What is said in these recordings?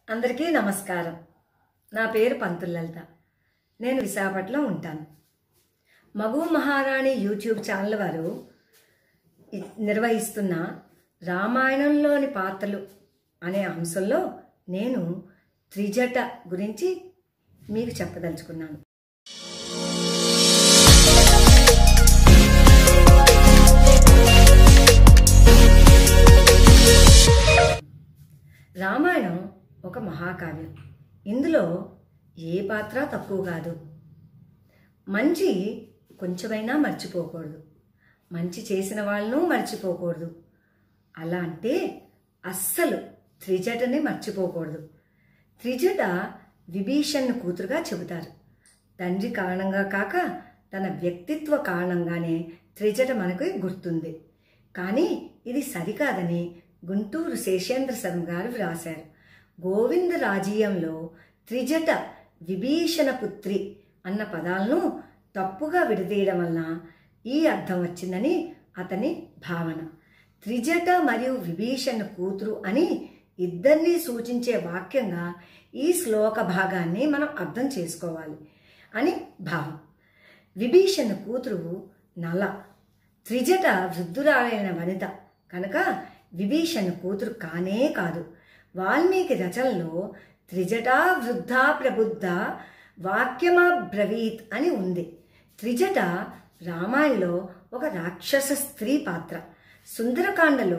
అందరికీ నమస్కారం నా పేరు పంతుల లలిత నేను విశాఖపట్నంలో ఉంటాను మగు మహారాణి యూట్యూబ్ ఛానల్ వారు ఇ- నిర్వహిస్తున్న రామాయణంలోని పాత్రలు అనే అంశంలో నేను త్రిజట గురించి మీకు చెప్పదలుచుకున్నాను రామాయణం ఒక మహాకావ్యం ఇందులో ఏ పాత్ర తక్కువ కాదు మంచి కొంచెమైనా మర్చిపోకూడదు మంచి చేసిన వాళ్ళను మర్చిపోకూడదు అలా అంటే అస్సలు త్రిజటని మర్చిపోకూడదు త్రిజట విభీషణ్ కూతురుగా చెబుతారు తండ్రి కారణంగా కాక తన వ్యక్తిత్వ కారణంగానే త్రిజట మనకు గుర్తుంది కానీ ఇది సరికాదని గుంటూరు శేషేంద్ర శర్మ గారు వ్రాశారు గోవింద రాజీయంలో త్రిజట విభీషణ పుత్రి అన్న పదాలను తప్పుగా విడదీయడం వలన ఈ అర్థం వచ్చిందని అతని భావన త్రిజట మరియు విభీషణ కూతురు అని ఇద్దరినీ సూచించే వాక్యంగా ఈ శ్లోక భాగాన్ని మనం అర్థం చేసుకోవాలి అని భావం విభీషణ కూతురు నల త్రిజట వృద్ధురాలైన వనిత కనుక విభీషణ కూతురు కానే కాదు వాల్మీకి రచనలో త్రిజటా వృద్ధా ప్రబుద్ధ వాక్యమా బ్రవీత్ అని ఉంది త్రిజట రామాయణంలో ఒక రాక్షస స్త్రీ పాత్ర సుందరకాండలో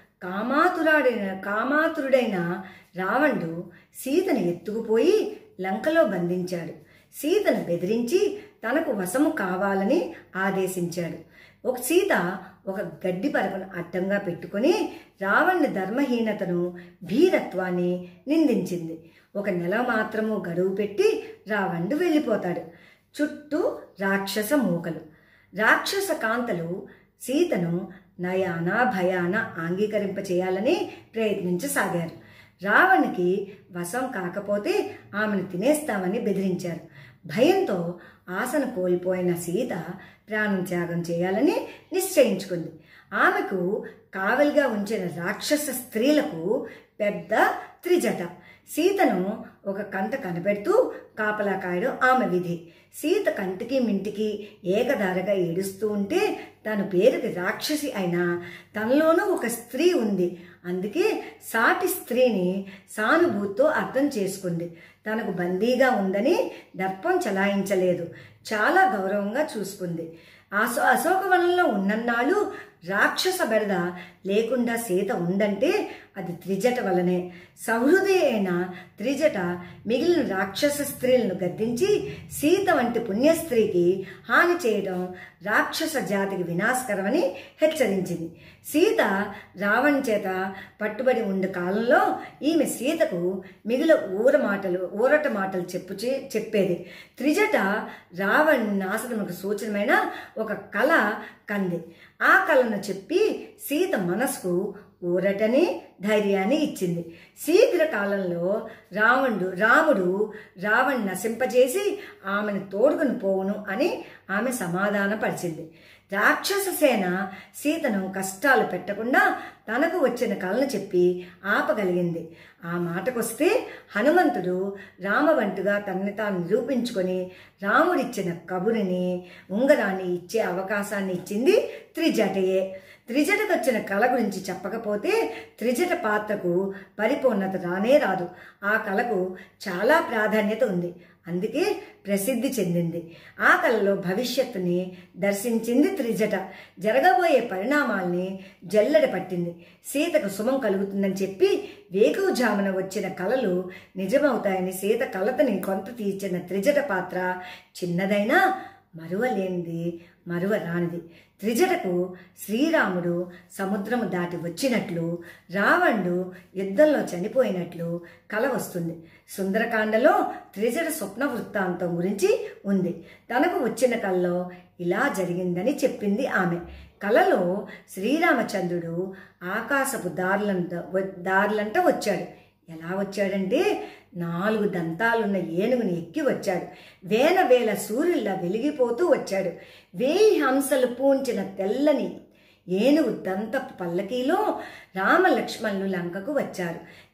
కామాతురాడైన కామాతురుడైన రావణుడు సీతను ఎత్తుకుపోయి లంకలో బంధించాడు సీతను బెదిరించి తనకు వశము కావాలని ఆదేశించాడు ఒక సీత ఒక గడ్డి పరకను అడ్డంగా పెట్టుకొని రావణ్ణి ధర్మహీనతను భీరత్వాన్ని నిందించింది ఒక నెల మాత్రము గడువు పెట్టి రావణుడు వెళ్ళిపోతాడు చుట్టూ రాక్షస మూకలు రాక్షస కాంతలు సీతను నయాన భయాన అంగీకరింప చేయాలని ప్రయత్నించసాగారు రావణ్కి వశం కాకపోతే ఆమెను తినేస్తామని బెదిరించారు భయంతో ఆశను కోల్పోయిన సీత ప్రాణం త్యాగం చేయాలని నిశ్చయించుకుంది ఆమెకు కావలిగా ఉంచిన రాక్షస స్త్రీలకు పెద్ద త్రిజట సీతను ఒక కంట కనిపెడుతూ కాపలా కాయడం ఆమె విధి సీత కంటికి మింటికి ఏకధారగా ఏడుస్తూ ఉంటే తన పేరుకి రాక్షసి అయినా తనలోనూ ఒక స్త్రీ ఉంది అందుకే సాటి స్త్రీని సానుభూతితో అర్థం చేసుకుంది తనకు బందీగా ఉందని దర్పం చలాయించలేదు చాలా గౌరవంగా చూసుకుంది అశో అశోకవనంలో ఉన్నన్నాళ్ళు రాక్షస బెడద లేకుండా సీత ఉందంటే అది త్రిజట వలనే సహృదయ అయిన త్రిజట మిగిలిన రాక్షస స్త్రీలను గద్దించి సీత వంటి పుణ్యస్త్రీకి హాని చేయడం రాక్షస జాతికి వినాశకరమని హెచ్చరించింది సీత రావణ్ చేత పట్టుబడి ఉండే కాలంలో ఈమె సీతకు మిగిలిన ఊర మాటలు ఊరట మాటలు చెప్పు చే- చెప్పేది త్రిజట రావణ్ నాశనముకు సూచనమైన ఒక కళ కంది ఆ కళను చెప్పి సీత మనసుకు ఊరటని ధైర్యాన్ని ఇచ్చింది శీఘ్ర కాలంలో రావణుడు రాముడు రావణ్ నశింపజేసి ఆమెను తోడుకుని పోవును అని ఆమె సమాధానపరిచింది రాక్షస సేన సీతను కష్టాలు పెట్టకుండా తనకు వచ్చిన కళను చెప్పి ఆపగలిగింది ఆ మాటకొస్తే హనుమంతుడు రామవంటుగా తనని తాను నిరూపించుకొని రాముడిచ్చిన కబురిని ఉంగరాన్ని ఇచ్చే అవకాశాన్ని ఇచ్చింది త్రిజటయే త్రిజటకు వచ్చిన కళ గురించి చెప్పకపోతే త్రిజట పాత్రకు పరిపూర్ణత రానే రాదు ఆ కళకు చాలా ప్రాధాన్యత ఉంది అందుకే ప్రసిద్ధి చెందింది ఆ కళలో భవిష్యత్తుని దర్శించింది త్రిజట జరగబోయే పరిణామాల్ని జల్లెడ పట్టింది సీతకు శుభం కలుగుతుందని చెప్పి వేకువజామున వచ్చిన కళలు నిజమవుతాయని సీత కలతని కొంత తీర్చిన త్రిజట పాత్ర చిన్నదైనా మరువలేనిది మరువరానిది త్రిజటకు శ్రీరాముడు సముద్రము దాటి వచ్చినట్లు రావణుడు యుద్ధంలో చనిపోయినట్లు కల వస్తుంది సుందరకాండలో త్రిజట స్వప్న వృత్తాంతం గురించి ఉంది తనకు వచ్చిన కల్లో ఇలా జరిగిందని చెప్పింది ఆమె కలలో శ్రీరామచంద్రుడు ఆకాశపు దారులంట దారులంట వచ్చాడు ఎలా వచ్చాడంటే నాలుగు దంతాలున్న ఏనుగుని ఎక్కి వచ్చాడు వేల వేల సూర్యుల్లా వెలిగిపోతూ వచ్చాడు వేయి హంసలు పూంచిన తెల్లని ఏనుగు దంతపు పల్లకీలో రామ లక్ష్మణులు లంకకు వచ్చారు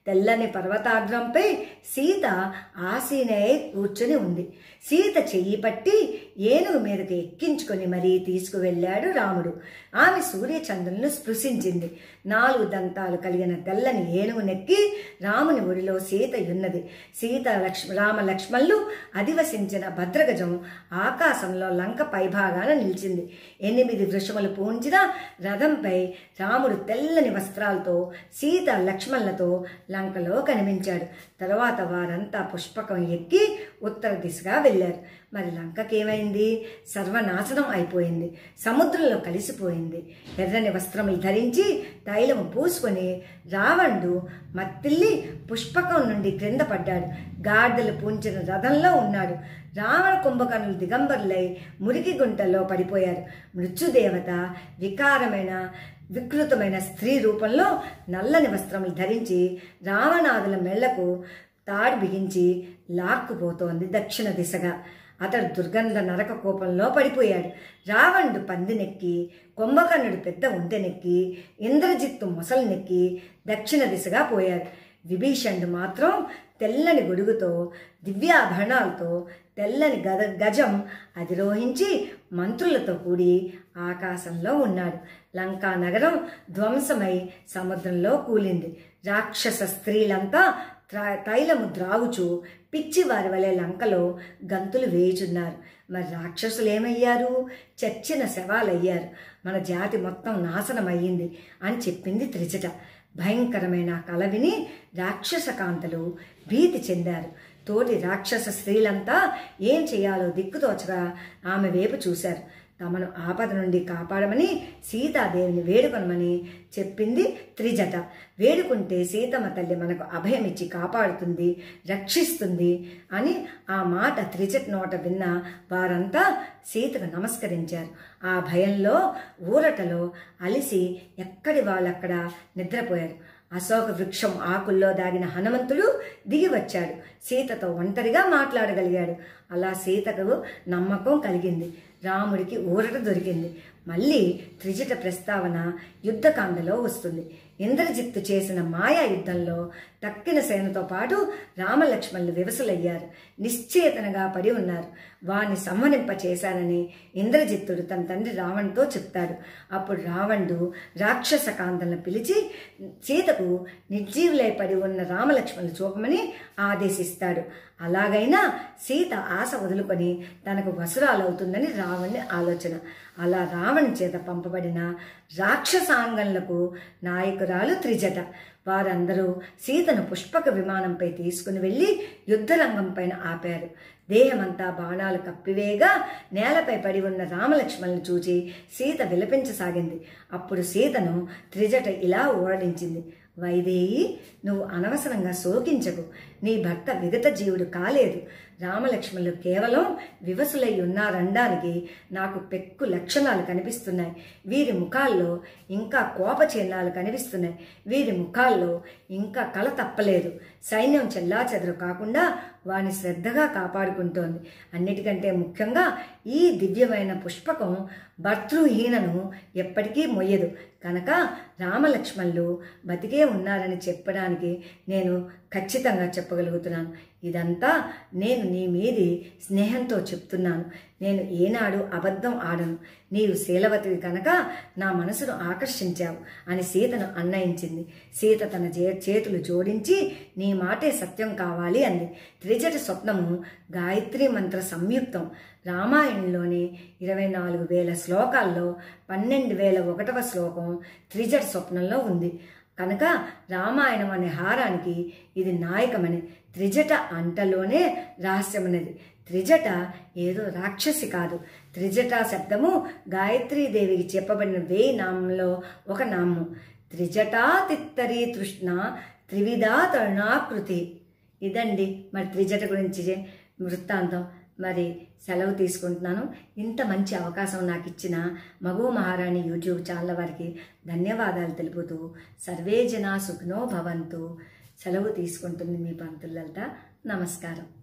తెల్లని పర్వతాగ్రంపై సీత ఆసీనై కూర్చుని ఉంది సీత చెయ్యి పట్టి ఏనుగు మీదకి ఎక్కించుకొని మరీ తీసుకువెళ్ళాడు రాముడు ఆమె సూర్యచంద్రులను స్పృశించింది నాలుగు దంతాలు కలిగిన తెల్లని ఏనుగు నెక్కి రాముని ఒడిలో సీత ఉన్నది సీత లక్ష్మ రామ లక్ష్మణులు అధివసించిన భద్రగజం ఆకాశంలో లంక పైభాగాన నిలిచింది ఎనిమిది వృషములు పూంచిన రథంపై రాముడు తెల్లని వస్త్రాలతో సీత లక్ష్మణులతో లంకలో కనిపించాడు తర్వాత వారంతా పుష్పకం ఎక్కి ఉత్తర దిశగా వెళ్ళారు మరి లంకకేమైంది సర్వనాశనం అయిపోయింది సముద్రంలో కలిసిపోయింది ఎర్రని వస్త్రములు ధరించి తైలము పూసుకొని రావణుడు మత్తిల్లి పుష్పకం నుండి క్రింద పడ్డాడు గాడిదలు పూంచిన రథంలో ఉన్నాడు రావణ కుంభకర్ణులు దిగంబరులై మురికి గుంటల్లో పడిపోయారు మృత్యుదేవత వికారమైన వికృతమైన స్త్రీ రూపంలో నల్లని వస్త్రములు ధరించి రావణాదుల మెళ్లకు తాడు బిగించి లాక్కుపోతోంది దక్షిణ దిశగా అతడు దుర్గంధ నరక కోపంలో పడిపోయాడు రావణుడు పందినెక్కి కుంభకర్ణుడు పెద్ద ఉంటెనెక్కి ఇంద్రజిత్తు మొసలినెక్కి దక్షిణ దిశగా పోయాడు విభీషణుడు మాత్రం తెల్లని గొడుగుతో దివ్యాభరణాలతో తెల్లని గద గజం అధిరోహించి మంత్రులతో కూడి ఆకాశంలో ఉన్నాడు లంకా నగరం ధ్వంసమై సముద్రంలో కూలింది రాక్షస స్త్రీలంతా త్రా- తైలము ద్రావుచు పిచ్చి వారి వలె లంకలో గంతులు వేయుచున్నారు మరి రాక్షసులు ఏమయ్యారు చచ్చిన శవాలయ్యారు మన జాతి మొత్తం నాశనమయ్యింది అని చెప్పింది త్రిజట భయంకరమైన ఆ కల విని రాక్షస కాంతలు భీతి చెందారు తోటి రాక్షస స్త్రీలంతా ఏం చేయాలో దిక్కుతోచగా ఆమె వైపు చూశారు తమను ఆపద నుండి కాపాడమని సీతాదేవిని వేడుకొనమని చెప్పింది త్రిజట వేడుకుంటే సీతమ్మ తల్లి మనకు అభయమిచ్చి కాపాడుతుంది రక్షిస్తుంది అని ఆ మాట త్రిజట నోట విన్న వారంతా సీతకు నమస్కరించారు ఆ భయంలో ఊరటలో అలిసి ఎక్కడి వాళ్ళక్కడ నిద్రపోయారు అశోక వృక్షం ఆకుల్లో దాగిన హనుమంతుడు దిగి వచ్చాడు సీతతో ఒంటరిగా మాట్లాడగలిగాడు అలా సీతకు నమ్మకం కలిగింది రాముడికి ఊరట దొరికింది మళ్ళీ త్రిజట ప్రస్తావన యుద్ధకాండలో వస్తుంది ఇంద్రజిత్తు చేసిన మాయా యుద్ధంలో తక్కిన సేనతో పాటు రామలక్ష్మణులు వివసులయ్యారు నిశ్చేతనగా పడి ఉన్నారు వాణ్ణి సంహరింప చేశానని ఇంద్రజిత్తుడు తన తండ్రి రావణ్తో చెప్తాడు అప్పుడు రావణుడు రాక్షస కాంతలను పిలిచి సీతకు నిర్జీవులై పడి ఉన్న రామలక్ష్మణులు చూపమని ఆదేశిస్తాడు అలాగైనా సీత ఆశ వదులుకొని తనకు వసురాలవుతుందని రావణుని ఆలోచన అలా రావణి చేత పంపబడిన రాక్షసాంగంలకు నాయకురాలు త్రిజట వారందరూ సీతను పుష్పక విమానంపై తీసుకుని వెళ్ళి యుద్ధరంగం పైన ఆపారు దేహమంతా బాణాలు కప్పివేగా నేలపై పడి ఉన్న రామలక్ష్మణులను చూచి సీత విలపించసాగింది అప్పుడు సీతను త్రిజట ఇలా ఓరడించింది వైదేహి నువ్వు అనవసరంగా శోకించకు నీ భర్త విగత జీవుడు కాలేదు రామలక్ష్మణులు కేవలం వివసులై ఉన్నారనడానికి నాకు పెక్కు లక్షణాలు కనిపిస్తున్నాయి వీరి ముఖాల్లో ఇంకా కోప చిహ్నాలు కనిపిస్తున్నాయి వీరి ముఖాల్లో ఇంకా కల తప్పలేదు సైన్యం చెల్లాచెదరు కాకుండా వాని శ్రద్ధగా కాపాడుకుంటోంది అన్నిటికంటే ముఖ్యంగా ఈ దివ్యమైన పుష్పకం భర్తృహీనను ఎప్పటికీ మొయ్యదు కనుక రామలక్ష్మణులు బతికే ఉన్నారని చెప్పడానికి నేను ఖచ్చితంగా చెప్పగలుగుతున్నాను ఇదంతా నేను నీ మీది స్నేహంతో చెప్తున్నాను నేను ఏనాడు అబద్ధం ఆడను నీవు శీలవతివి కనుక నా మనసును ఆకర్షించావు అని సీతను అన్నయించింది సీత తన జే- చేతులు జోడించి నీ మాటే సత్యం కావాలి అంది త్రిజట స్వప్నము గాయత్రి మంత్ర సంయుక్తం రామాయణంలోని ఇరవై నాలుగు వేల శ్లోకాల్లో పన్నెండు వేల ఒకటవ శ్లోకం త్రిజట స్వప్నంలో ఉంది కనుక రామాయణం అనే హారానికి ఇది నాయకమని త్రిజట అంటలోనే రహస్యమన్నది త్రిజట ఏదో రాక్షసి కాదు త్రిజట శబ్దము గాయత్రీదేవికి చెప్పబడిన వేయి నామంలో ఒక నామము త్రిజటా తిత్తరి తృష్ణ త్రివిధా తరుణాకృతి ఇదండి మరి త్రిజట గురించి చే- వృత్తాంతం మరి సెలవు తీసుకుంటున్నాను ఇంత మంచి అవకాశం నాకు ఇచ్చిన మగూ మహారాణి యూట్యూబ్ ఛానల్ వారికి ధన్యవాదాలు తెలుపుతూ సర్వే జనా సుఖనో భవంతు సెలవు తీసుకుంటుంది మీ పంతులత నమస్కారం